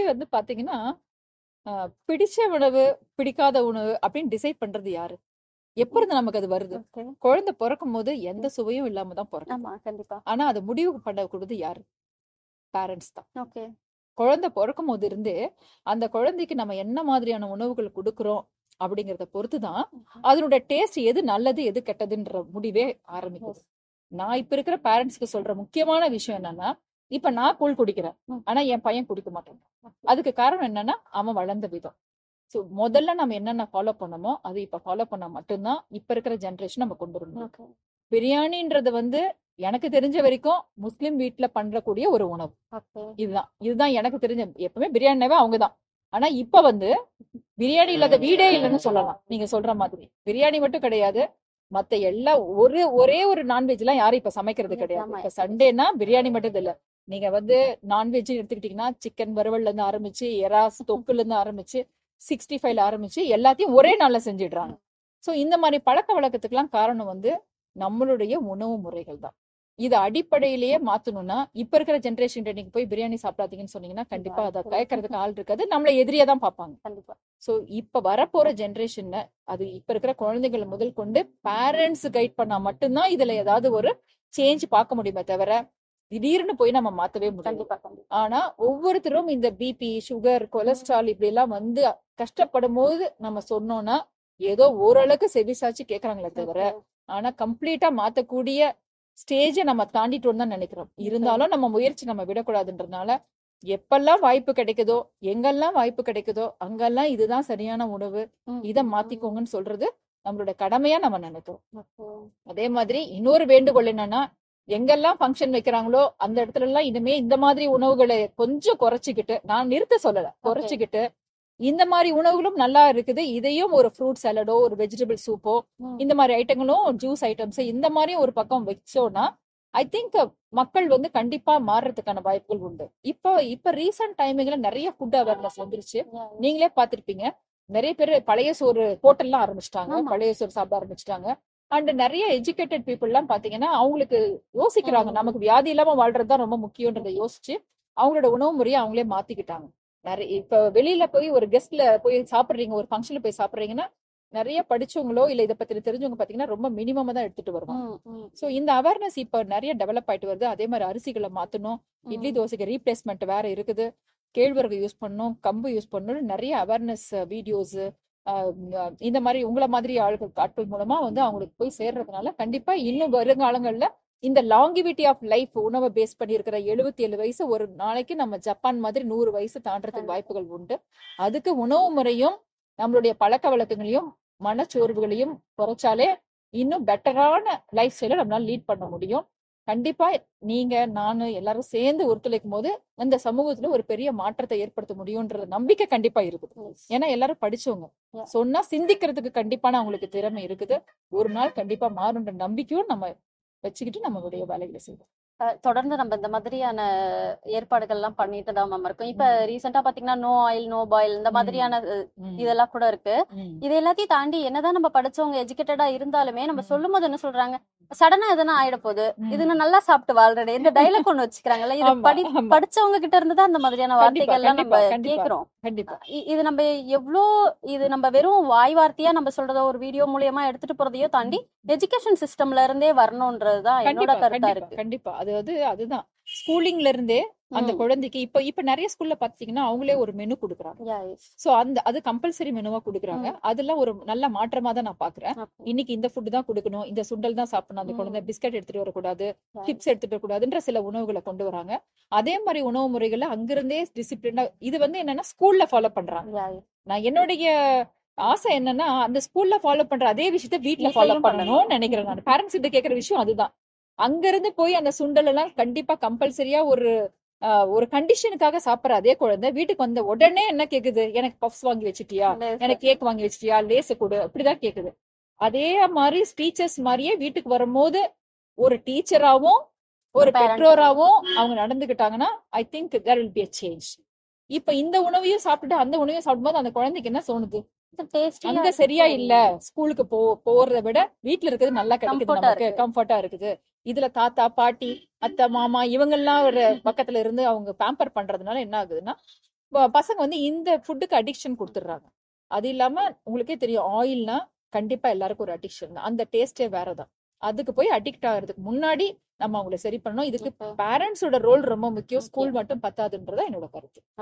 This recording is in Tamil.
வந்து பாத்தீங்கன்னா ஆஹ், பிடிச்ச உணவு பிடிக்காத உணவு அப்படின்னு டிசைட் பண்றது யாரு எப்ப இருந்து நமக்கு அது வருது ஓகே குழந்தை பிறக்கும் போது எந்த சுவையும் இல்லாம தான் பிறக்கும் ஆமா கண்டிப்பா ஆனா அது முடிவு பண்ணக்கூடியது யாரு பேரண்ட்ஸ் தான் ஓகே குழந்தை பிறக்கும் போது இருந்தே அந்த குழந்தைக்கு நம்ம என்ன மாதிரியான உணவுகள் கொடுக்குறோம் அப்படிங்கறத பொறுத்து தான் அதனுடைய டேஸ்ட் எது நல்லது எது கெட்டதுன்ற முடிவே ஆரம்பிக்குது நான் இப்ப இருக்கிற பேரண்ட்ஸ்க்கு சொல்ற முக்கியமான விஷயம் என்னன்னா இப்ப நான் கூழ் குடிக்கிறேன் ம். ஆனா என் பையன் குடிக்க மாட்டேன் அதுக்கு காரணம் என்னன்னா அவன் வளர்ந்த விதம் சோ முதல்ல நம்ம என்னென்ன ஃபாலோ பண்ணமோ அது இப்ப ஃபாலோ பண்ணா மட்டும்தான் இப்ப இருக்கிற ஜெனரேஷன் நம்ம கொண்டு வரணும் ஓகே பிரியாணின்றது வந்து எனக்கு தெரிஞ்ச வரைக்கும் முஸ்லிம் வீட்ல பண்றக்கூடிய ஒரு உணவு ஓகே இதுதான் இதுதான் எனக்கு தெரிஞ்ச எப்பவுமே பிரியாணினாவே அவங்கதான் ஆனா இப்ப வந்து பிரியாணி இல்லாத வீடே இல்லைன்னு சொல்லலாம் நீங்க சொல்ற மாதிரி பிரியாணி மட்டும் கிடையாது மத்த எல்லா ஒரு ஒரே ஒரு நான்வெஜ் எல்லாம் யாரும் இப்ப சமைக்கிறது கிடையாது ஆமா. இப்ப சண்டேனா பிரியாணி மட்டும் இல்ல நீங்க வந்து நான்வெஜ் எடுத்துக்கிட்டீங்கன்னா சிக்கன் வறுவல்ல இருந்து ஆரம்பிச்சு எறாஸ் தொக்குல இருந்து ஆரம்பிச்சு சிக்ஸ்டி ஃபைவ்ல ஆரம்பிச்சு எல்லாத்தையும் ஒரே நாள்ல செஞ்சிடுறாங்க சோ இந்த மாதிரி பழக்க வழக்கத்துக்கெல்லாம் காரணம் வந்து நம்மளுடைய உணவு முறைகள் தான் இது அடிப்படையிலேயே மாத்தணும்னா இப்ப இருக்கிற ஜென்ரேஷன் நீங்க போய் பிரியாணி சாப்பிடாதீங்கன்னு சொன்னீங்கன்னா கண்டிப்பா அதை கேட்கறதுக்கு ஆள் இருக்காது நம்மள எதிரியா தான் பார்ப்பாங்க கண்டிப்பா சோ இப்ப வரப்போற ஜென்ரேஷன்ல அது இப்ப இருக்கிற குழந்தைகள் முதல் கொண்டு பேரண்ட்ஸ் கைட் பண்ணா மட்டும்தான் இதுல ஏதாவது ஒரு சேஞ்ச் பார்க்க முடியுமே தவிர திடீர்னு போய் நம்ம மாத்தவே முடியாது கண்டிப்பா கண்டிப்பா ஆனா ஒவ்வொருத்தரும் இந்த பிபி சுகர் கொலஸ்ட்ரால் இப்படி எல்லாம் வந்து கஷ்டப்படும் போது நம்ம சொன்னோம்னா ஏதோ ஓரளவுக்கு செவிசாச்சு கேக்குறாங்களே தவிர ஆனா கம்ப்ளீட்டா மாத்தக்கூடிய ஸ்டேஜை நம்ம தாண்டிட்டோம்னு தான் நினைக்கிறோம் இருந்தாலும் நம்ம முயற்சி நம்ம விடக்கூடாதுன்றதுனால எப்பெல்லாம் வாய்ப்பு கிடைக்குதோ எங்கெல்லாம் வாய்ப்பு கிடைக்குதோ அங்கெல்லாம் இதுதான் சரியான உணவு ம், இத ம், மாத்திக்கோங்கன்னு சொல்றது நம்மளோட கடமையா நம்ம நினைக்கிறோம் ஓகே. அதே மாதிரி இன்னொரு வேண்டுகோள் என்னன்னா எங்கெல்லாம் ஃபங்க்ஷன் வைக்கிறாங்களோ அந்த இடத்துல எல்லாம் இனிமே இந்த மாதிரி உணவுகளை கொஞ்சம் குறைச்சிக்கிட்டு நான் நிறுத்த சொல்லல குறைச்சிக்கிட்டு இந்த மாதிரி உணவுகளும் நல்லா இருக்குது இதையும் ஒரு ஃப்ரூட் சாலடோ ஒரு வெஜிடபிள் சூப்போ ம். இந்த மாதிரி ஐட்டங்களும் ஜூஸ் ஐட்டம்ஸ் இந்த மாதிரி ஒரு பக்கம் வச்சோம்னா ஐ திங்க் மக்கள் வந்து கண்டிப்பா மாறுறதுக்கான வாய்ப்புகள் உண்டு இப்போ இப்ப ரீசெண்ட் டைமிங்ல நிறைய ஃபுட் அவேர்னஸ் வந்துருச்சு Yeah, நீங்களே பார்த்திருப்பீங்க நிறைய பேர் பழைய சோறு ஹோட்டல்லாம் ஆரம்பிச்சிட்டாங்க ஆமா. பழைய சோறு சாப்பிட ஆரம்பிச்சிட்டாங்க அண்ட் நிறைய எஜுகேட்டட் பீப்புள் எல்லாம் பாத்தீங்கன்னா அவங்களுக்கு யோசிக்கிறாங்க ம். நமக்கு வியாதி இல்லாம வாழ்றது தான் ரொம்ப முக்கியன்றதை யோசிச்சு அவங்களோட உணவு முறையை அவங்களே மாத்திக்கிட்டாங்க நிறைய இப்ப வெளியில போய் ஒரு கெஸ்ட்ல போய் சாப்பிடுறீங்க ஒரு ஃபங்க்ஷன்ல போய் சாப்பிடுறீங்கன்னா நிறைய படிச்சவங்களோ இல்ல இதை பத்தி தெரிஞ்சவங்க பாத்தீங்கன்னா ரொம்ப மினிமமா தான் எடுத்துட்டு வருவாங்க ம், ம், சோ இந்த அவேர்னஸ் இப்ப நிறைய டெவலப் ஆயிட்டு வருது அதே மாதிரி அரிசிகளை மாத்தணும் ம். இட்லி தோசைக்கு ரீப்ளேஸ்மெண்ட் வேற இருக்குது கேழ்வரகு யூஸ் பண்ணணும் கம்பு யூஸ் பண்ணணும் நிறைய அவேர்னஸ் வீடியோஸ் இந்த மாதிரி உங்கள மாதிரி ஆட்கள் ஆட்கள் மூலமா வந்து அவங்களுக்கு போய் சேர்றதுனால கண்டிப்பா இன்னும் வருங்காலங்கள்ல இந்த லாங்கிவிட்டி ஆஃப் லைஃப் உணவை பேஸ் பண்ணி இருக்கிற எழுபத்தி ஏழு வயசு ஒரு நாளைக்கு நம்ம ஜப்பான் மாதிரி நூறு வயசு தாண்டறதுக்கு வாய்ப்புகள் உண்டு அதுக்கு உணவு முறையும் நம்மளுடைய பழக்க வழக்கங்களையும் மனச்சோர்வுகளையும் குறைச்சாலே இன்னும் பெட்டரான லைஃப் ஸ்டைல நம்மளால லீட் பண்ண முடியும் கண்டிப்பா நீங்க நானு எல்லாரும் சேர்ந்து ஒத்துழைக்கும் போது அந்த சமூகத்துல ஒரு பெரிய மாற்றத்தை ஏற்படுத்த முடியும்ன்ற நம்பிக்கை கண்டிப்பா இருக்குது Yes. ஏன்னா எல்லாரும் படிச்சவங்க Yeah. சொன்னா சிந்திக்கிறதுக்கு கண்டிப்பான அவங்களுக்கு திறமை இருக்குது ஒரு நாள் கண்டிப்பா மாறுன்ற நம்பிக்கையும் நம்ம வச்சுக்கிட்டு நம்மளுடைய வேலைகளை செய்வோம் அஹ் தொடர்ந்து நம்ம இந்த மாதிரியான ஏற்பாடுகள் எல்லாம் பண்ணிட்டு தான் மேம் இருக்கோம் இப்ப ரீசெண்டா பாத்தீங்கன்னா நோ ஆயில் நோ பாயில் இந்த மாதிரியான அஹ், ம். இதெல்லாம் கூட இருக்கு ம். இது எல்லாத்தையும் தாண்டி என்னதான் நம்ம படிச்சவங்க எஜுகேட்டடா இருந்தாலுமே நம்ம ம். சொல்லும் போது என்ன சொல்றாங்க சடனா எதனா ஆயிட போகுது ம். இது நான் நல்லா சாப்பிட்டு வாழ்றேன் இந்த டைலாக் ஒண்ணு வச்சுக்கிறாங்கல்ல இது ஆமா, படி ஆமா. படிச்சவங்க கிட்ட இருந்து தான் இந்த மாதிரியான கண்டிப்பா, வார்த்தைகள் எல்லாம் நம்ம கண்டிப்பா, கண்டிப்பா. கேக்குறோம் கண்டிப்பா இ- இது நம்ம எவ்வளோ இது நம்ம வெறும் வாய் வார்த்தையா நம்ம சொல்றத ஒரு வீடியோ மூலியமா எடுத்துட்டு போறதையோ தாண்டி எஜுகேஷன் சிஸ்டம்ல இருந்தே வரணும்ன்றதுதான் என்னோட கண்டிப்பா கருத்தா கண்டிப்பா இருக்கு கண்டிப்பா அதாவது அதுதான் ஸ்கூலிங்ல இருந்தே அந்த ம். குழந்தைக்கு இப்ப இப்ப நிறைய ஸ்கூல்ல பாத்தீங்கன்னா அவங்களே ஒரு மெனு கொடுக்குறாங்க Yeah, yes. சோ அந்த அது கம்பல்சரி மெனுவா கொடுக்குறாங்க அதெல்லாம் ஒரு நல்ல மாற்றமா தான் நான் பாக்குறேன் Okay. இன்னைக்கு இந்த ஃபுட் தான் கொடுக்கணும் இந்த சுண்டல் தான் சாப்பிடணும் அந்த ம். குழந்தை பிஸ்கட் எடுத்துட்டு வரக்கூடாது Yeah. சிப்ஸ் எடுத்துட்டு வரக்கூடாதுன்ற சில உணவுகளை கொண்டு வராங்க அதே மாதிரி உணவு முறைகளை அங்கிருந்தே டிசிப்ளினா இது வந்து என்னன்னா ஸ்கூல்ல ஃபாலோ பண்றாங்க Yeah, yes. நான் என்னுடைய ஆசை என்னன்னா அந்த ஸ்கூல்ல ஃபாலோ பண்ற அதே விஷயத்த வீட்ல வீட்லயும் ஃபாலோ பண்ணணும். பண்ணணும்னு நினைக்கிறேன் நான் பேரண்ட்ஸ் கிட்ட கேக்குற விஷயம் அதுதான் அங்க இருந்து போய் அந்த சுண்டல் எல்லாம் கண்டிப்பா கம்பல்சரியா ஒரு ஆஹ், ஒரு கண்டிஷனுக்காக சாப்பிடுற அதே குழந்தை வீட்டுக்கு வந்த உடனே என்ன கேக்குது எனக்கு பஃப்ஸ் வாங்கி வச்சிட்டியா Yes, எனக்கு கேக் வாங்கி வச்சிட்டியா லேச கொடு அப்படிதான் கேக்குது அதே மாதிரி டீச்சர்ஸ் மாதிரியே வீட்டுக்கு வரும்போது ஒரு டீச்சராவும் ஒரு ஒரு parent பெற்றோராவும் அவங்க நடந்துகிட்டாங்கன்னா I think there will be a change இப்ப இந்த உணவையும் சாப்பிட்டுட்டு அந்த உணவையும் சாப்பிடும்போது அந்த குழந்தைக்கு என்ன தோணுது இது tasty ஆ அங்க இருக்கு. சரியா இல்ல ஸ்கூலுக்கு போ போறதை விட வீட்ல இருக்கிறது நல்லா கிடைக்குது Comfort ஆ நமக்கு இருக்கு. கம்ஃபர்ட்டா இருக்குது இதுல தாத்தா பாட்டி அத்தை மாமா இவங்க எல்லாம் ஒரு பக்கத்துல இருந்து அவங்க பேம்பர் பண்றதுனால என்ன ஆகுதுன்னா ப- பசங்க வந்து இந்த ஃபுட்டுக்கு அடிக்ஷன் கொடுத்துடுறாங்க அது இல்லாம உங்களுக்கே தெரியும் ஆயில்னா கண்டிப்பா எல்லாருக்கும் ஒரு அடிக்ஷன் தான் அந்த டேஸ்டே வேறதான் அதுக்கு போய் அடிக்ட் ஆகிறதுக்கு முன்னாடி நம்ம அவங்கள சரி பண்ணணும் இதுக்கு Okay. பேரண்ட்ஸோட ரோல் ரொம்ப முக்கியம் Okay. ஸ்கூல் மட்டும் பத்தாதுன்றதா என்னோட கருத்து